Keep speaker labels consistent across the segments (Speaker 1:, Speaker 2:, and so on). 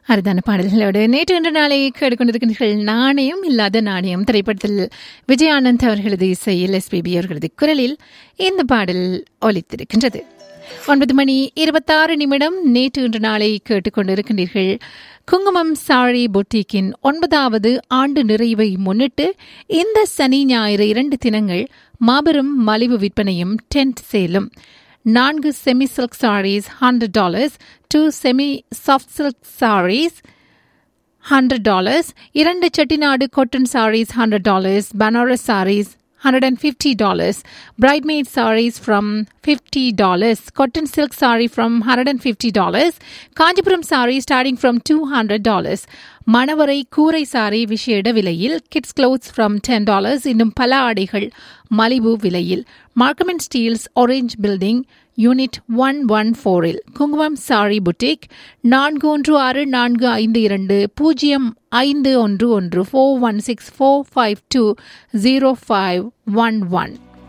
Speaker 1: அரிதான பாடல்களோடு நேற்று இன்று நாளை கேட்டுக்கொண்டிருக்கின்றீர்கள் நாணயம் இல்லாத நாணயம் திரைப்படத்தில் விஜயானந்த் அவர்களது இசையில் எஸ்பிபி அவர்களது குரலில் இந்த பாடல் ஒலித்திருக்கின்றது ஒன்பது மணி இருபத்தாறு நிமிடம் நேற்று இன்று நாளை கேட்டுக்கொண்டிருக்கின்றீர்கள் குங்குமம் சாரி பொட்டிக்கின் ஒன்பதாவது ஆண்டு நிறைவை முன்னிட்டு இந்த சனி ஞாயிறு இரண்டு தினங்கள் மாபெரும் மலிவு விற்பனையும் டென்ட் சேலும் நான்கு semi silk saris hundred dollars two semi soft silk saris hundred dollars இரண்டு Chettinad cotton saris hundred dollars Banaras saris hundred and fifty dollars bridesmaid saris from fifty dollars cotton silk sari from hundred and fifty dollars Kanchipuram sari starting from two hundred dollars மணவரை கூரை சாரி விஷேட விலையில் kids clothes from ten dollars இன்னும் பல ஆடைகள் மலிவு விலையில் Markham and Steeles orange building unit one one ஃபோரில் குங்குமம் சாரி புட்டிக் நான்கு ஒன்று ஆறு நான்கு ஐந்து இரண்டு பூஜ்ஜியம் ஐந்து ஒன்று ஒன்று four one six four five two zero five one one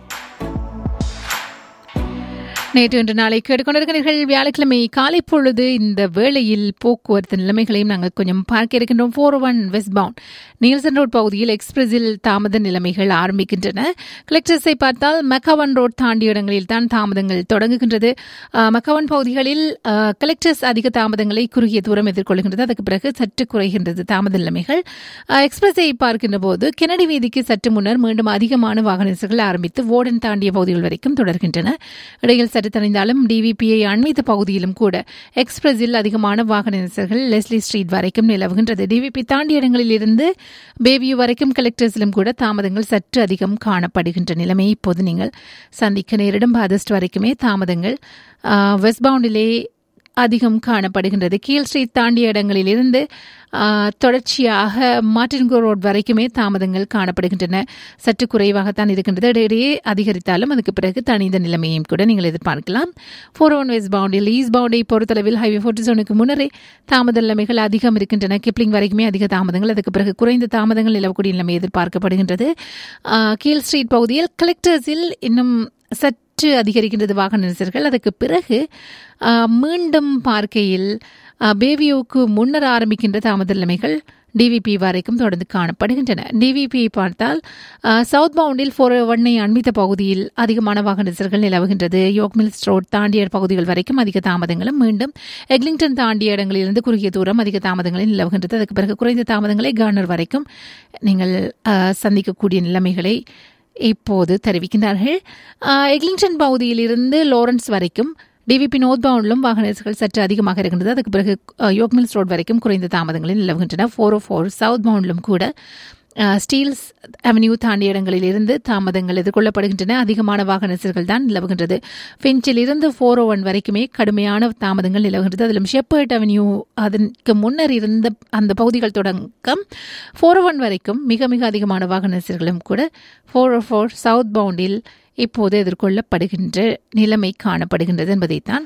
Speaker 1: நேற்று இன்று நாளை கேட்டுக்கொண்டிருக்கிறீர்கள் வியாழக்கிழமை காலை பொழுது இந்த வேளையில் போக்குவரத்து நிலைமைகளையும் நாங்கள் கொஞ்சம் பார்க்க இருக்கின்றோம் four one westbound Neilson road பகுதியில் எக்ஸ்பிரஸில் தாமத நிலைமைகள் ஆரம்பிக்கின்றன கலெக்டர்ஸை பார்த்தால் மெக்காவன் ரோட் தாண்டிய இடங்களில் தான் தாமதங்கள் தொடங்குகின்றது மெக்காவன் பகுதிகளில் கலெக்டர்ஸ் அதிக தாமதங்களை குறுகிய தூரம் எதிர்கொள்கின்றது அதுக்கு பிறகு சற்று குறைகின்றது தாமத நிலைமைகள் எக்ஸ்பிரஸை பார்க்கின்ற போது கெனடி வீதிக்கு சற்று முன்னர் மீண்டும் அதிகமான வாகன நெரிசல்கள் ஆரம்பித்து ஓடன் தாண்டிய பகுதிகள் வரைக்கும் தொடர்கின்றன இடையில் சற்று தணிந்தாலும் டிவிபிஐ அண்மித்த பகுதியிலும் கூட எக்ஸ்பிரஸில் அதிகமான வாகன நெரிசல்கள் லெஸ்லி ஸ்ட்ரீட் வரைக்கும் நிலவுகின்றது டிவிபி தாண்டிய இடங்களில் இருந்து பேபியூ வரைக்கும் கலெக்டர்ஸிலும் கூட தாமதங்கள் சற்று அதிகம் காணப்படுகின்ற நிலைமை இப்போது நீங்கள் சந்திக்க நேரிடும் பாதஸ்ட் வரைக்குமே தாமதங்கள் வெஸ்ட் பவுண்டிலே அதிகம் காணப்படுகின்றது கீழ் ஸ்ட்ரீட் தாண்டிய இடங்களில் இருந்து தொடர்ச்சியாக மார்டின்கோ ரோட் வரைக்குமே தாமதங்கள் காணப்படுகின்றன சற்று குறைவாகத்தான் இருக்கின்றது இடையிடையே அதிகரித்தாலும் அதுக்கு பிறகு தனிந்த நிலைமையும் கூட நீங்கள் எதிர்பார்க்கலாம் ஃபோர் ஒன் வெஸ்ட் பவுண்டில் ஈஸ்ட் பவுண்டை பொறுத்தளவில் ஹைவே ஃபோர்ட்டி செவனுக்கு முன்னரே தாமத நிலைமைகள் அதிகம் இருக்கின்றன கிப்ளிங் வரைக்குமே அதிக தாமதங்கள் அதுக்கு பிறகு குறைந்த தாமதங்கள் நிலவக்கூடிய நிலைமை எதிர்பார்க்கப்படுகின்றது கீழ் ஸ்ட்ரீட் பகுதியில் கலெக்டர்ஸில் இன்னும் சற்று அதிகரிக்கின்றது வாகன நெரிசல்கள் அதுக்கு பிறகு மீண்டும் பார்க்கையில் பேவியோவுக்கு முன்னர் ஆரம்பிக்கின்ற தாமத நிலைமைகள் டிவிபி வரைக்கும் தொடர்ந்து காணப்படுகின்றன டிவிபி பார்த்தால் சவுத் பவுண்டில் ஃபோர் ஒன்னை அண்மித்த பகுதியில் அதிகமான வாகன நெரிசல்கள் நிலவுகின்றது யோக்மில்ஸ் ரோட் தாண்டிய பகுதிகள் வரைக்கும் அதிக தாமதங்களும் மீண்டும் எக்லிங்டன் தாண்டிய இடங்களிலிருந்து குறுகிய தூரம் அதிக தாமதங்களில் நிலவுகின்றது அதுக்கு பிறகு குறைந்த தாமதங்களை கவர்னர் வரைக்கும் நீங்கள் சந்திக்கக்கூடிய நிலைமைகளை இப்போது தெரிவிக்கின்றார்கள் எக்லிங்டன் பகுதியிலிருந்து லாரன்ஸ் வரைக்கும் டிவிபி நோர்த் பவுண்டிலும் வாகன நெரிசல்கள் சற்று அதிகமாக இருக்கின்றது அதுக்கு பிறகு யோக்மில்ஸ் ரோட் வரைக்கும் குறைந்த தாமதங்களில் நிலவுகின்றன ஃபோர் ஓ ஃபோர் சவுத் பவுண்டிலும் கூட ஸ்டீல்ஸ் அவென்யூ தாண்டிய இடங்களில் இருந்து தாமதங்கள் எதிர்கொள்ளப்படுகின்றன அதிகமான வாகன நெரிசல்கள் தான் நிலவுகின்றது ஃபின்ச்சில் இருந்து ஃபோர் ஓ ஒன் வரைக்குமே கடுமையான தாமதங்கள் நிலவுகின்றது அதிலும் ஷெப்பர்ட் அவென்யூ அதற்கு முன்னர் இருந்த அந்த பகுதிகள் தொடக்கம் ஃபோர் ஓ ஒன் வரைக்கும் மிக மிக அதிகமான வாகன நெரிசல்களும் கூட ஃபோர் ஓ ஃபோர் சவுத் பவுண்டில் இப்போது எதிர்கொள்ளப்படுகின்ற நிலைமை காணப்படுகின்றது என்பதைத்தான்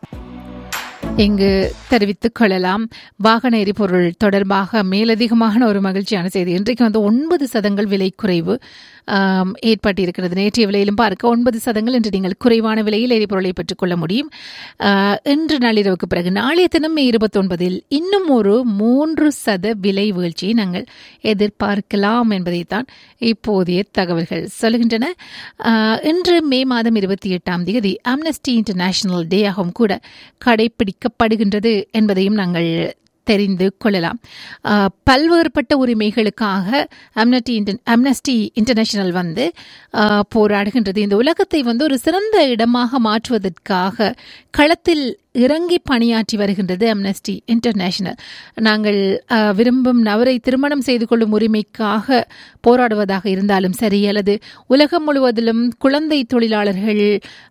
Speaker 1: இங்கு தெரிவித்துக் கொள்ளலாம் வாகன எரிபொருள் தொடர்பாக மேலதிகமான ஒரு மகிழ்ச்சியான செய்தி இன்றைக்கு வந்து ஒன்பது சதங்கள் விலை குறைவு ஏற்பட்டிருக்கிறது நேற்றைய விலையிலும் பார்க்க ஒன்பது சதங்கள் என்று நீங்கள் குறைவான விலையில் எரிபொருளை பெற்றுக்கொள்ள முடியும் இன்று நள்ளிரவுக்கு பிறகு நாளைய தினம் மே இருபத்தொன்பதில் இன்னும் ஒரு மூன்று சத விலை வீழ்ச்சியை நாங்கள் எதிர்பார்க்கலாம் என்பதைத்தான் இப்போதைய தகவல்கள் சொல்கின்றன இன்று மே மாதம் இருபத்தி எட்டாம் தேதி அம்னஸ்டி இன்டர்நேஷனல் டே ஆகவும் கூட கடைபிடிக்கப்படுகின்றது என்பதையும் நாங்கள் தெரிந்து கொள்ளலாம் பல்வேறுபட்ட உரிமைகளுக்காக அம்னட்டி அம்னஸ்டி இன்டர்நேஷனல் வந்து போராடுகின்றது இந்த உலகத்தை வந்து ஒரு சிறந்த இடமாக மாற்றுவதற்காக களத்தில் இறங்கி பணியாற்றி வருகின்றது அம்னஸ்டி இன்டர்நேஷனல் நாங்கள் விரும்பும் நபரை திருமணம் செய்து கொள்ளும் உரிமைக்காக போராடுவதாக இருந்தாலும் சரி அல்லது உலகம் முழுவதிலும் குழந்தை தொழிலாளர்கள்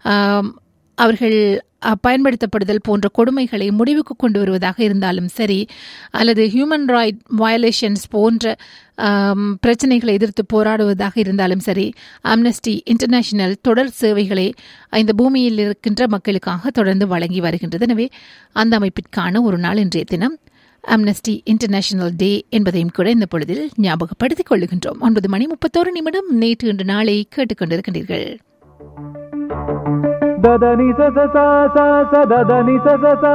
Speaker 1: அவர்கள் பயன்படுத்தப்படுதல் போன்ற கொடுமைகளை முடிவுக்கு கொண்டு வருவதாக இருந்தாலும் சரி அல்லது ஹியூமன் ரைட் வயலேஷன்ஸ் போன்ற பிரச்சனைகளை எதிர்த்து போராடுவதாக இருந்தாலும் சரி அம்னஸ்டி இன்டர்நேஷனல் தொடர் சேவைகளை இந்த பூமியில் இருக்கின்ற மக்களுக்காக தொடர்ந்து வழங்கி வருகின்றது எனவே அந்த அமைப்பிற்கான ஒரு நாள் இன்றைய தினம் அம்னஸ்டி இன்டர்நேஷனல் டே என்பதையும் கூட இந்த பொழுதில் ஞாபகப்படுத்திக் கொள்ளுகின்றோம் ஒன்பது மணி முப்பத்தோரு நிமிடம் நேற்று இன்று நாளை கேட்டுக்கொண்டிருக்கின்றீர்கள்
Speaker 2: ದದ ನಿ ಸ ಸ ಸ ಸ ಸ ದದ ನಿ ಸ ಸ ಸ